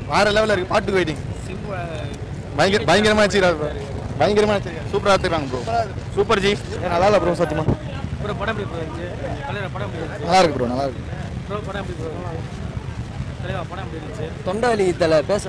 வேற லெவலில் இருக்கு பாட்டுக்கு வெயிட்டிங் பயங்கர பயங்கரமா வச்சுக்கிறாரு bro. பயங்கரமா வச்சுக்கிறாரு சூப்பராக எடுத்துக்கிறாங்க ப்ரோ சூப்பர் ஜி நல்லா இல்லை ப்ரோ சத்தியமா ப்ரோ படம் எப்படி போயிருந்துச்சு தலைவர் படம் எப்படி இருந்துச்சு நல்லா இருக்கு ப்ரோ நல்லா இருக்கு ப்ரோ படம் எப்படி ப்ரோ தலைவா படம் எப்படி இருந்துச்சு தொண்டவலி தலை பேச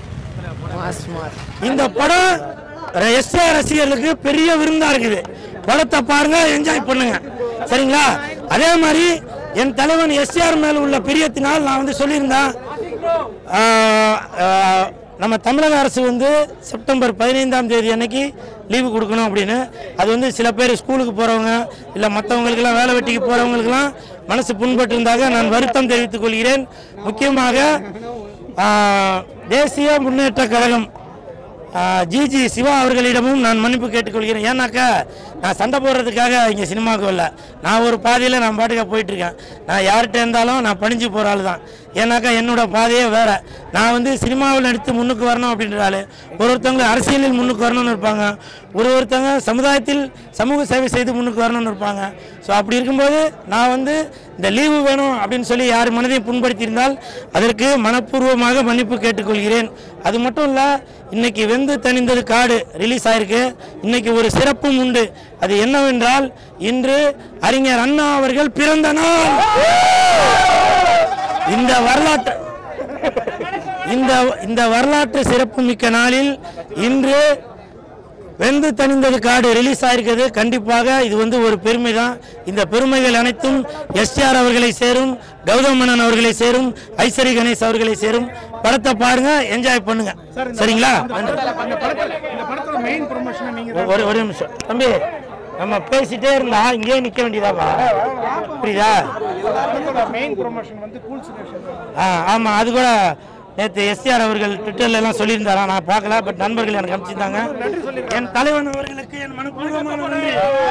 இந்த படம் எஸ்ஆர் ரசிகர்களுக்கு பெரிய விருந்தா இருக்குது படத்தை பாருங்க என்ஜாய் பண்ணுங்க சரிங்களா அதே மாதிரி என் தலைவன் எஸ்ஆர் மேல உள்ள பிரியத்தினால் நான் வந்து சொல்லியிருந்தேன் ஆஹ், ஆஹ், நம்ம தமிழக அரசு வந்து செப்டம்பர் பதினைந்தாம் தேதி அன்னைக்கு லீவு கொடுக்கணும் அப்படின்னு அது வந்து சில பேர் ஸ்கூலுக்கு போகிறவங்க இல்லை மற்றவங்களுக்கெல்லாம் வேலை வெட்டிக்கு போகிறவங்களுக்கெல்லாம் மனசு புண்பட்டு இருந்தாக நான் வருத்தம் தெரிவித்துக் கொள்கிறேன் முக்கியமாக ஆஹ், தேசிய முன்னேற்ற கழகம் ஜிஜி சிவா அவர்களிடமும் நான் மன்னிப்பு கேட்டுக்கொள்கிறேன் ஏன்னாக்கா நான் சண்டை போடுறதுக்காக இங்கே சினிமாவுக்கு வரல நான் ஒரு பாதையில் நான் பாட்டுக்க போயிட்டுருக்கேன் நான் யார்கிட்ட இருந்தாலும் நான் பணிஞ்சு போகிற ஆள் தான் ஏன்னாக்கா என்னோட பாதையே வேற நான் வந்து சினிமாவில் நடித்து முன்னுக்கு வரணும் அப்படின்ற ஆள் ஒரு ஒருத்தவங்க அரசியலில் முன்னுக்கு வரணும்னு இருப்பாங்க ஒரு ஒருத்தவங்க சமுதாயத்தில் சமூக சேவை செய்து முன்னுக்கு வரணும்னு இருப்பாங்க ஸோ அப்படி இருக்கும்போது நான் வந்து இந்த லீவு வேணும் அப்படின்னு சொல்லி யார் மனதையும் புண்படுத்தியிருந்தால் அதற்கு மனப்பூர்வமாக மன்னிப்பு கேட்டுக்கொள்கிறேன் அது மட்டும் இல்லை இன்னைக்கு வெந்து தணிந்தது காடு ரிலீஸ் ஆயிருக்கு இன்னைக்கு ஒரு சிறப்பும் உண்டு அது என்னவென்றால் இன்று அறிஞர் அண்ணா அவர்கள் பிறந்த நாள் இந்த வரலாற்று இந்த இந்த வரலாற்று சிறப்புமிக்க நாளில் இன்று வெந்து தணிந்தது காடு ரிலீஸ் ஆயிருக்கிறது கண்டிப்பாக இது வந்து ஒரு பெருமை தான் இந்த பெருமைகள் அனைத்தும் எஸ்ஆர் அவர்களை சேரும் கௌதம் மேனன் அவர்களை சேரும் ஐஸ்வரி கணேஷ் அவர்களை சேரும் படத்தை பாருங்க என்ஜாய் பண்ணுங்க சரிங்களா நன்றி. ஒ- ஒரு ஒரு நிமிஷம் தம்பி நம்ம பேசிட்டே இருந்தா இங்கேயே நிக்க வேண்டியதாப்பா புரியுதா ஆ ஆமா அது கூட நேற்று எஸ்ஆர் அவர்கள் ட்விட்டர்ல எல்லாம் சொல்லியிருந்தாரா நான் பார்க்கல பட் நண்பர்கள் எனக்கு அனுப்பிச்சிருந்தாங்க என் தலைவன் அவர்களுக்கு என் மனப்பூர்வமான நன்றி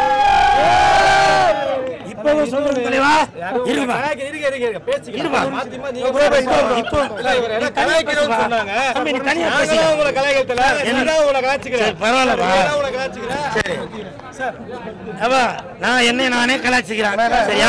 இப்பவே சொல்றேன் தலைவா இருப்பா இருப்பா இப்போ தம்பி, நீ தனியா பேசுங்க. சரி, பரவாயில்லப்பா சரி அப்பா நான் என்னை நானே கலாச்சிக்கிறேன் சரியா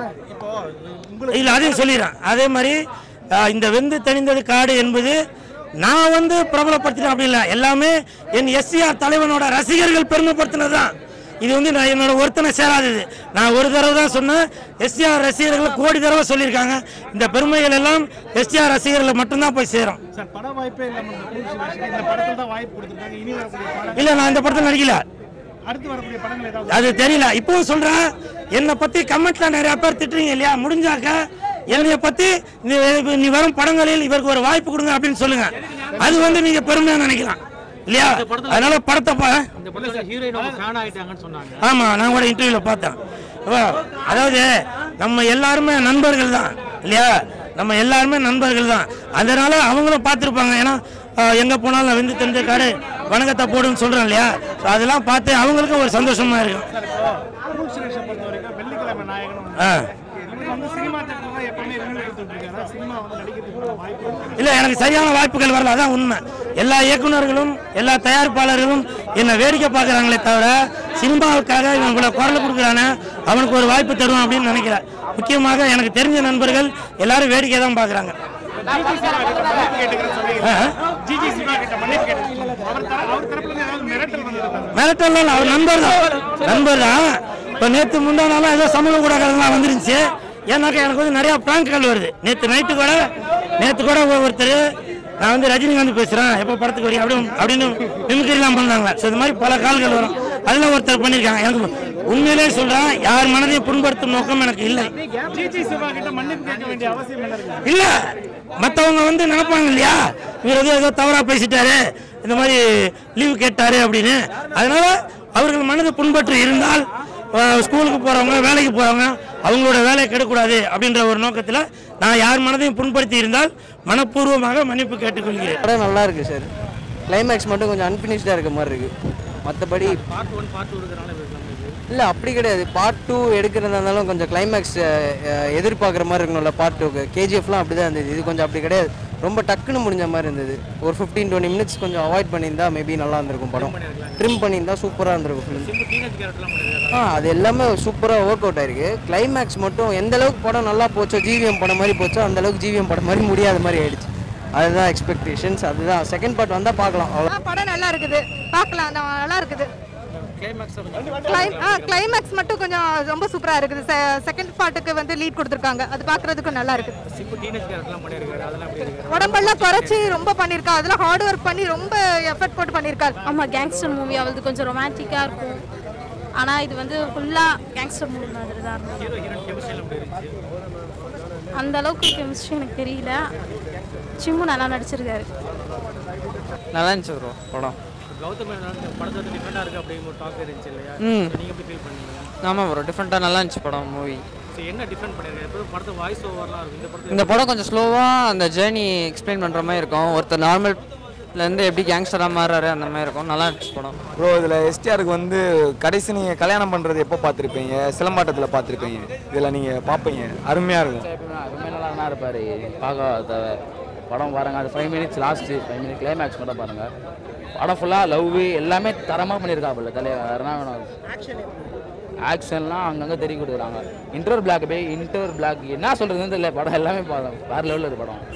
இல்ல அதையும் சொல்லிடுறேன் அதே மாதிரி ஆஹ், இந்த வெந்து தணிந்தது காடு என்பது நான் வந்து பிரபலப்படுத்தினேன் அப்படி இல்லை எல்லாமே என் எஸ்சிஆர் தலைவனோட ரசிகர்கள் பெருமைப்படுத்தினது தான் இது வந்து நான் என்னோட ஒருத்தனை சேராதது நான் ஒரு தடவை தான் சொன்னேன் எஸ்சிஆர் ரசிகர்கள் கோடி தடவை சொல்லியிருக்காங்க இந்த பெருமைகள் எல்லாம் எஸ்சிஆர் ரசிகர்களை மட்டும்தான் போய் சேரும் சார் பட வாய்ப்பே இல்லாம இந்த கூல் சுரேஷுக்கு இந்த படத்துல தான் வாய்ப்பு கொடுத்துருக்காங்க இனி வரக்கூடிய படம் இல்லை நான் இந்த படத்தில் நடிக்கல அடுத்து வரக்கூடிய படங்கள் ஏதாவது அது தெரியல இப்பவும் சொல்றேன் என்னை பத்தி கமெண்ட்ல நிறைய பேர் திட்டுறீங்க இல்லையா முடிஞ்சாக்க என்னைய பத்தி நீ- நீ வரும் படங்களில் இவருக்கு ஒரு வாய்ப்பு கொடுங்க அப்படின்னு சொல்லுங்க அது வந்து நீங்க பெருமையா நினைக்கலாம் இல்லையா அதனால படத்தை பா இந்த படத்துல ஹீரோயின் அவங்க ஃபேன் ஆயிட்டாங்கன்னு சொன்னாங்க ஆமா நான் கூட இன்டர்வியூல பார்த்தேன் அப்பா, அதாவது நம்ம எல்லாருமே நண்பர்கள் தான் இல்லையா நம்ம எல்லாருமே நண்பர்கள் தான் அதனால அவங்களும் பார்த்துருப்பாங்க ஏன்னா ஆஹ், எங்க போனாலும் நான் வெந்து தெரிஞ்ச காடு வணக்கத்தை போடுன்னு சொல்றேன் இல்லையா ஸோ அதெல்லாம் பார்த்து அவங்களுக்கும் ஒரு சந்தோஷமா இருக்கும் கூல் சுரேஷை பொறுத்த வரைக்கும் வெள்ளிக்கிழமை நாயகன் ஆ இவர் வந்து சினிமா தேட்டர் எப்பவுமே ரிவ்யூ கொடுத்துட்டு இருக்காரு சினிமா வந்து நடிக்கிறதுக்கு வாய்ப்பு இருக்கு. இல்ல எனக்கு சரியான வாய்ப்புகள் வரல அதான் உண்மை எல்லா இயக்குனர்களும் எல்லா தயாரிப்பாளர்களும் என்னை வேடிக்கை பார்க்கறாங்களே தவிர சினிமாவுக்காக இவன் இவ்வளவு குரல் கொடுக்குறானே அவனுக்கு ஒரு வாய்ப்பு தருவான் அப்படின்னு நினைக்கிறேன் முக்கியமாக எனக்கு தெரிஞ்ச நண்பர்கள் எல்லாரும் வேடிக்கை தான் பார்க்கறாங்க ஜிஜி சிவா கிட்ட மன்னிப்பு கேட்டுக்கிறேன்னு சொன்னீங்க ஆ? ஜிஜி சிவா கிட்ட மன்னிப்பு கேட்டுக்கிறேன் அவர் தர- அவர் தரப்புல இருந்து ஏதாவது மிரட்டல் வந்திருக்காங்க மிரட்டல் அவர் நண்பர் தான் நண்பர் தான் இப்போ நேற்று முந்தா நாளும் ஏதோ சமூக ஊடகங்கள்லாம் வந்துருந்துச்சு ஏன்னாக்கா எனக்கு வந்து நிறைய பிராங்க்கள் வருது நேற்று நைட்டு கூட நேற்று கூட ஒரு- ஒருத்தர் நான் வந்து ரஜினிகாந்த் பேசுகிறேன் எப்போ படத்துக்கு வரீங்க அப்படின்னு அப்படின்னு மிமிக்ரிலாம் பண்ணாங்க ஸோ இது மாதிரி பல கால்கள் வரும் அதில் ஒருத்தர் பண்ணியிருக்காங்க எனக்கு உண்மையிலே சொல்கிறேன் யார் மனதையும் புண்படுத்தும் நோக்கம் எனக்கு இல்லை ஜிஜி சிவா கிட்ட மன்னிப்பு கேட்க வேண்டிய அவசியம் என்ன இருக்கு இல்ல மத்தவங்க வந்து நினைப்பாங்க இல்லையா இவர் ஏதோ ஏதோ தவறா பேசிட்டாரு இந்த மாதிரி லீவு கேட்டாரு அப்படின்னு அதனால அவர்கள் மனது புண்பற்று இருந்தால் அஹ், ஸ்கூலுக்கு போறவங்க வேலைக்கு போறவங்க அவங்களோட வேலையை கெடக்கூடாது அப்படின்ற ஒரு நோக்கத்தில் நான் யார் மனதையும் புண்படுத்தி இருந்தால் மனப்பூர்வமாக மன்னிப்பு கேட்டுக்கொள்கிறேன் படம் நல்லா இருக்கு சார் கிளைமேக்ஸ் மட்டும் கொஞ்சம் அன்பினிஷ்டாக இருக்க மாதிரி இருக்கு மற்றபடி பார்ட் ஒன் பார்ட் டூ இருக்கிறனால இவருக்கு நம்மளுக்கு இல்லை அப்படி கிடையாது பார்ட் டூ எடுக்கிறதா இருந்தாலும் கொஞ்சம் கிளைமேக்ஸ் எதிர்பார்க்குற மாதிரி இருக்கணும்ல பார்ட் டூக்கு கேஜிஎஃப்லாம் அப்படி தான் இருந்தது இது கொஞ்சம் அப்படி கிடையாது ரொம்ப டக்குன்னு முடிஞ்ச மாதிரி இருந்தது ஒரு ஃபிஃப்டீன் டுவெண்ட்டி மினிட்ஸ் கொஞ்சம் அவாய்ட் பண்ணியிருந்தா மேபி நல்லா இருந்திருக்கும் படம் ட்ரிம் பண்ணியிருந்தா சூப்பராக இருந்திருக்கும் ஃபிலிம் சிம்பு டீனேஜ் கேரக்டர்லாம் பண்ணிருக்காரு ஆ அது எல்லாமே சூப்பராக ஒர்க் அவுட் ஆயிருக்கு கிளைமேக்ஸ் மட்டும் எந்த அளவுக்கு படம் நல்லா போச்சோ ஜிவிஎம் படம் மாதிரி போச்சோ அந்த அளவுக்கு ஜிவிஎம் படம் மாதிரி முடியாத மாதிரி ஆயிடுச்சு அதுதான் எக்ஸ்பெக்டேஷன்ஸ் அதுதான் செகண்ட் பார்ட் வந்தால் பார்க்கலாம் அவ்வளோ ஆ, படம் நல்லா இருக்குது பார்க்கலாம் நான் நல்லா இருக்குது கிளைம் ஆ கிளைமேக்ஸ் மட்டும் கொஞ்சம் ரொம்ப சூப்பராக இருக்குது செகண்ட் பார்ட்டுக்கு வந்து லீட் கொடுத்துருக்காங்க அது பார்க்குறதுக்கும் நல்லா இருக்குது உடம்பெல்லாம் குறைச்சி ரொம்ப பண்ணியிருக்கா அதெல்லாம் ஹார்ட் ஒர்க் பண்ணி ரொம்ப எஃபர்ட் போட்டு பண்ணியிருக்காரு ஆமாம் கேங்ஸ்டர் மூவி அவளது கொஞ்சம் ரொமான்டிக்காக இருக்கும் ஆனால் இது வந்து ஃபுல்லாக கேங்ஸ்டர் மூவி மாதிரி தான் இருந்தது அந்த அளவுக்கு கெமிஸ்ட்ரி எனக்கு தெரியல சிம்மு நல்லா நடிச்சிருக்காரு நல்லா இருந்துச்சு ப்ரோ படம் கௌதம் மேனன் படத்தை வந்து டிஃப்ரெண்டாக இருக்குது அப்படிங்கிற ஒரு டாக் இருந்துச்சு இல்லையா ம் நீங்கள் எப்படி ஃபீல் பண்ணீங்க ஆமாம் ப்ரோ டிஃப்ரெண்ட்டாக நல்லா இருந்துச்சு படம் மூவி ஸோ என்ன டிஃப்ரெண்ட் பண்ணியிருக்காங்க எப்போதும் படத்தை வாய்ஸ் ஓவர்லாம் இருக்கும் இந்த படத்தில் இந்த படம் கொஞ்சம் ஸ்லோவாக அந்த ஜேர்னி எக்ஸ்பிளைன் பண்ணுற மாதிரி இருக்கும் ஒருத்தர் நார்மல்லேருந்து எப்படி கேங்ஸ்டராக மாறுறாரு அந்த மாதிரி இருக்கும் நல்லா இருந்துச்சு படம் ப்ரோ இதில் எஸ்டிஆருக்கு வந்து கடைசி நீங்கள் கல்யாணம் பண்ணுறது எப்போ பார்த்துருப்பீங்க சிலம்பாட்டத்தில் பார்த்துருப்பீங்க இதில் நீங்கள் பார்ப்பீங்க அருமையாக இருக்கும் எப்பவுமே நல்லா தான் இருப்பார் பார்க்க அந்த படம் பாருங்க அது five minutes last five minute climax மட்டும் பாருங்க படம் ஃபுல்லாக லவ் எல்லாமே தரமாக பண்ணியிருக்காப்புல தலைவர் வேறு என்ன வேணும் ஆக்ஷன்லாம் அங்கங்கே தெரிய கொடுக்குறாங்க இன்டர் பிளாக் போய் இன்டர் பிளாக் என்ன சொல்கிறதுன்னு தெரியல படம் எல்லாமே படம் வேறு லெவலில் இருக்கு படம்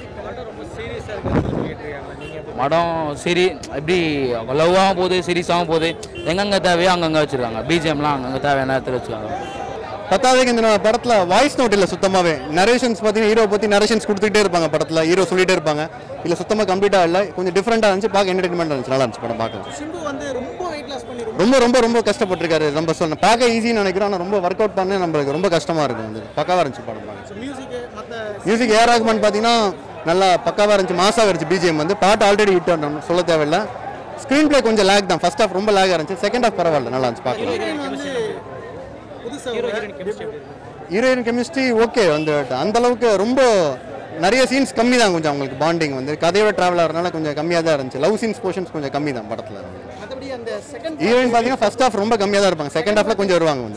படம் சரி எப்படி லவ்வாகவும் போகுது சீரியஸாகவும் போகுது எங்கெங்கே தேவையோ அங்கங்கே வச்சுருக்காங்க பிஜிஎம்லாம் அங்கங்கே தேவையான இடத்துல வச்சுருக்காங்க பத்தாவதுக்கு இந்த படத்தில் வாய்ஸ் நோட் இல்லை சுத்தமாகவே நரேஷன்ஸ் பார்த்தீங்கன்னா ஹீரோ பற்றி நரேஷன்ஸ் கொடுத்துட்டே இருப்பாங்க படத்தில் ஹீரோ சொல்லிட்டே இருப்பாங்க இல்லை சுத்தமாக கம்ப்ளீட்டாக இல்லை கொஞ்சம் டிஃப்ரெண்ட்டாக இருந்துச்சு பார்க்க என்டர்டைன்மெண்ட் இருந்துச்சு நல்லா இருந்துச்சு படம் பார்க்க சிம்பு வந்து ரொம்ப வெயிட் லாஸ் பண்ணி ரொம்ப ரொம்ப ரொம்ப கஷ்டப்பட்டிருக்காரு நம்ம சொல்ல பார்க்க ஈஸின்னு நினைக்கிறோம் ஆனால் ரொம்ப ஒர்க் அவுட் பண்ண நம்மளுக்கு ரொம்ப கஷ்டமாக இருக்கும் வந்து பக்காவாக இருந்துச்சு படம் பார்க்க மியூசிக்கு மற்ற மியூசிக் ஏஆர் ராகுமான் பார்த்தீங்கன்னா நல்லா பக்காவாக இருந்துச்சு மாசாக இருந்துச்சு பிஜிஎம் வந்து பாட்டு ஆல்ரெடி ஹிட் நம்ம சொல்ல தேவையில்ல ஸ்க்ரீன் ப்ளே கொஞ்சம் லேக் தான் ஃபர்ஸ்ட் ஹாஃப் ரொம்ப லேக் இருந்துச்சு செகண்ட் ஹாஃப் பரவாயில்ல நல்லா இருந்துச்சு பார்க்கலாம் வந்து புதுசாக ஹீரோ ஹீரோயின் கெமிஸ்ட்ரி எப்படி இருக்கு ஹீரோயின் கெமிஸ்ட்ரி ஓகே வந்து அந்த அளவுக்கு ரொம்ப நிறைய சீன்ஸ் கம்மி தான் கொஞ்சம் அவங்களுக்கு பாண்டிங் வந்து கதையோட ட்ராவல் ஆகிறதுனால கொஞ்சம் கம்மியாக தான் இருந்துச்சு லவ் சீன்ஸ் போர்ஷன்ஸ் கொஞ்சம் கம்மி தான் படத்தில் மற்றபடி அந்த செகண்ட் ஹீரோயின் பார்த்தீங்கன்னா ஃபர்ஸ்ட் ஹாஃப் ரொம்ப கம்மியாக தான் இருப்பாங்க செகண்ட் ஹாஃப்ல கொஞ்சம் வருவாங்க வந்து